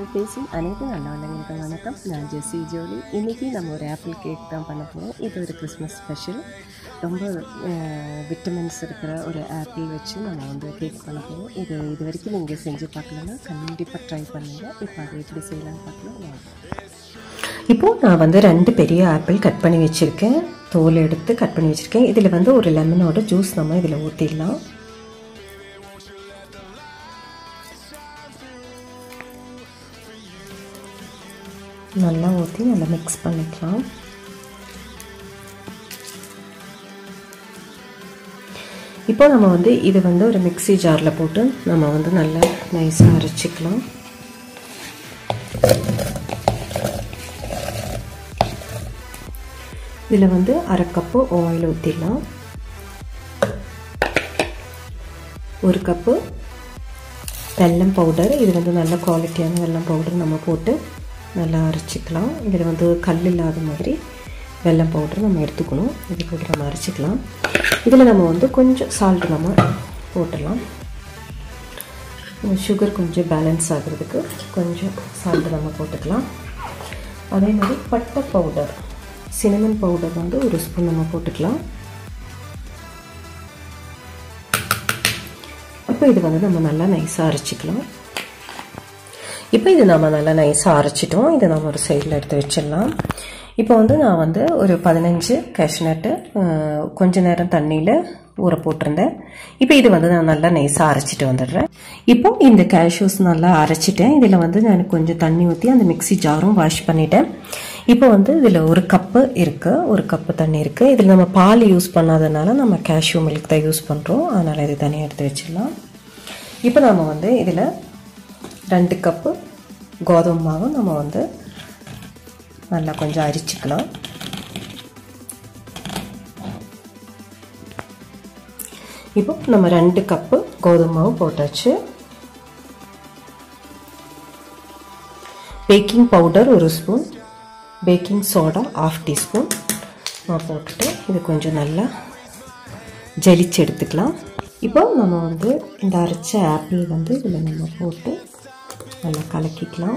தமிழ் பேசும் அனைத்து நல்லவர்களுக்கும் வணக்கம் நான் ஜெஸ்ஸி ஜோலி இன்றைக்கி நம்ம ஒரு ஆப்பிள் கேக் தான் பண்ண போகிறோம் இது ஒரு கிறிஸ்மஸ் ஸ்பெஷல் ரொம்ப விட்டமின்ஸ் இருக்கிற ஒரு ஆப்பிள் வச்சு நம்ம வந்து கேக் பண்ண போகிறோம் இது இது வரைக்கும் நீங்கள் செஞ்சு பார்க்கலன்னா கண்டிப்பாக ட்ரை பண்ணுங்கள் இப்போ அதை எப்படி செய்யலாம்னு பார்க்கலாம் வாங்க. இப்போது நான் வந்து ரெண்டு பெரிய ஆப்பிள் கட் பண்ணி வச்சுருக்கேன் தோல் எடுத்து கட் பண்ணி வச்சுருக்கேன் இதில் வந்து ஒரு லெமனோட ஜூஸ் நம்ம இதில் ஊற்றிடலாம் நல்லா ஊற்றி நல்லா மிக்ஸ் பண்ணிக்கலாம் இப்போ நம்ம வந்து இது வந்து ஒரு மிக்ஸி ஜாரில் போட்டு நம்ம வந்து நல்லா நைஸாக அரைச்சிக்கலாம் இதில் வந்து அரை கப்பு ஆயில் ஊற்றிடலாம் ஒரு கப்பு வெல்லம் பவுடர் இது வந்து நல்ல குவாலிட்டியான வெல்லம் பவுடர் நம்ம போட்டு நல்லா அரைச்சிக்கலாம் இதில் வந்து கல் இல்லாத மாதிரி வெல்லம் பவுடர் நம்ம எடுத்துக்கணும் இது போட்டு நம்ம அரைச்சிக்கலாம் இதில் நம்ம வந்து கொஞ்சம் சால்ட் நம்ம போட்டுடலாம் சுகர் கொஞ்சம் பேலன்ஸ் ஆகிறதுக்கு கொஞ்சம் சால்ட் நம்ம போட்டுக்கலாம் அதே மாதிரி பட்டை பவுடர் சினமன் பவுடர் வந்து ஒரு ஸ்பூன் நம்ம போட்டுக்கலாம் இப்போ இது வந்து நம்ம நல்லா நைஸாக அரைச்சிக்கலாம் இப்போ இது நம்ம நல்லா நைஸாக அரைச்சிட்டோம் இதை நம்ம ஒரு சைடில் எடுத்து வச்சிடலாம் இப்போ வந்து நான் வந்து ஒரு பதினஞ்சு கேஷ்நட்டு கொஞ்ச நேரம் தண்ணியில் ஊற போட்டிருந்தேன் இப்போ இது வந்து நான் நல்லா நைஸாக அரைச்சிட்டு வந்துடுறேன் இப்போ இந்த கேஷ்யூஸ் நல்லா அரைச்சிட்டேன் இதில் வந்து நான் கொஞ்சம் தண்ணி ஊற்றி அந்த மிக்ஸி ஜாரும் வாஷ் பண்ணிட்டேன் இப்போ வந்து இதில் ஒரு கப்பு இருக்குது ஒரு கப்பு தண்ணி இருக்குது இதில் நம்ம பால் யூஸ் பண்ணாதனால நம்ம கேஷ்யூ மில்க் தான் யூஸ் பண்ணுறோம் அதனால் இது தனியாக எடுத்து வச்சிடலாம் இப்போ நம்ம வந்து இதில் ரெண்டு கப்பு கோதுமை மாவு நம்ம வந்து நல்லா கொஞ்சம் அரிச்சிக்கலாம் இப்போ நம்ம ரெண்டு கப்பு கோதுமை மாவு போட்டாச்சு பேக்கிங் பவுடர் ஒரு spoon baking soda half teaspoon நான் போட்டுட்டு இது கொஞ்சம் நல்லா ஜலிச்சு எடுத்துக்கலாம் இப்போ நம்ம வந்து இந்த அரைச்ச ஆப்பிள் வந்து இதில் நம்ம போட்டு நல்லா கலக்கிக்கலாம்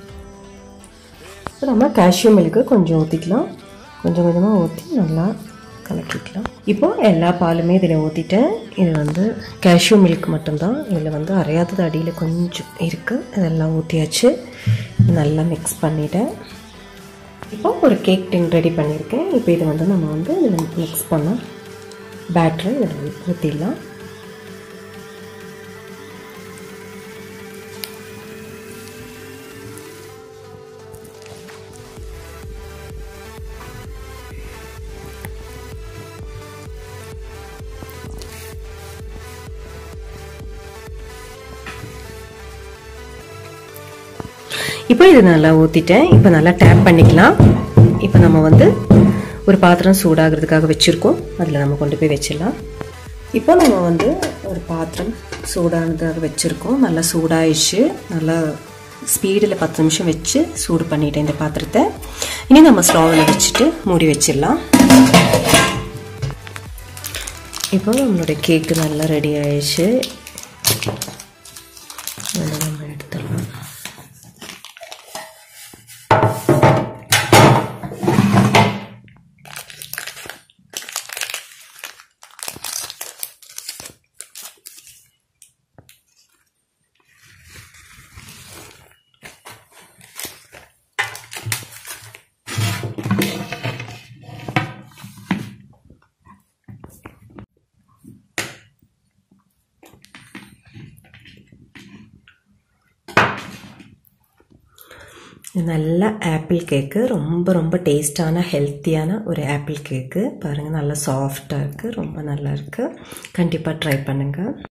இப்போ நம்ம கேஷ்யூ மில்க்கு கொஞ்சம் ஊற்றிக்கலாம் கொஞ்சம் கொஞ்சமாக ஊற்றி நல்லா கலக்கிக்கலாம் இப்போ எல்லா பாலுமே இதில் ஊற்றிட்டேன் இது வந்து கேஷ்யூ மில்க் மட்டும்தான் இதில் வந்து அரையாதது அடியில் கொஞ்சம் இருக்குது இதெல்லாம் ஊற்றியாச்சு நல்லா மிக்ஸ் பண்ணிட்டேன் இப்போ ஒரு கேக் டின் ரெடி பண்ணியிருக்கேன் இப்போ இதை வந்து நம்ம வந்து இதில் மிக்ஸ் பண்ண பேட்டரை இதில் ஊற்றிடலாம் இப்போ இது நல்லா ஊற்றிட்டேன் இப்போ நல்லா டேப் பண்ணிக்கலாம் இப்போ நம்ம வந்து ஒரு பாத்திரம் சூடாகிறதுக்காக வச்சுருக்கோம் அதில் நம்ம கொண்டு போய் வச்சிடலாம் இப்போ நம்ம வந்து ஒரு பாத்திரம் சூடானதாக வச்சுருக்கோம் நல்லா சூடாயிடுச்சு நல்லா ஸ்பீடில் பத்து நிமிஷம் வச்சு சூடு பண்ணிட்டேன் இந்த பாத்திரத்தை இனி நம்ம ஸ்டவ்வில் வச்சுட்டு மூடி வச்சிடலாம் இப்போ நம்மளுடைய கேக்கு நல்லா ரெடி ஆயிடுச்சு அதை நம்ம எடுத்துடலாம் நல்ல ஆப்பிள் கேக்கு ரொம்ப ரொம்ப டேஸ்டான ஹெல்த்தியான ஒரு ஆப்பிள் கேக்கு பாருங்கள் நல்லா சாஃப்டாக இருக்குது ரொம்ப நல்லா இருக்குது கண்டிப்பாக ட்ரை பண்ணுங்கள்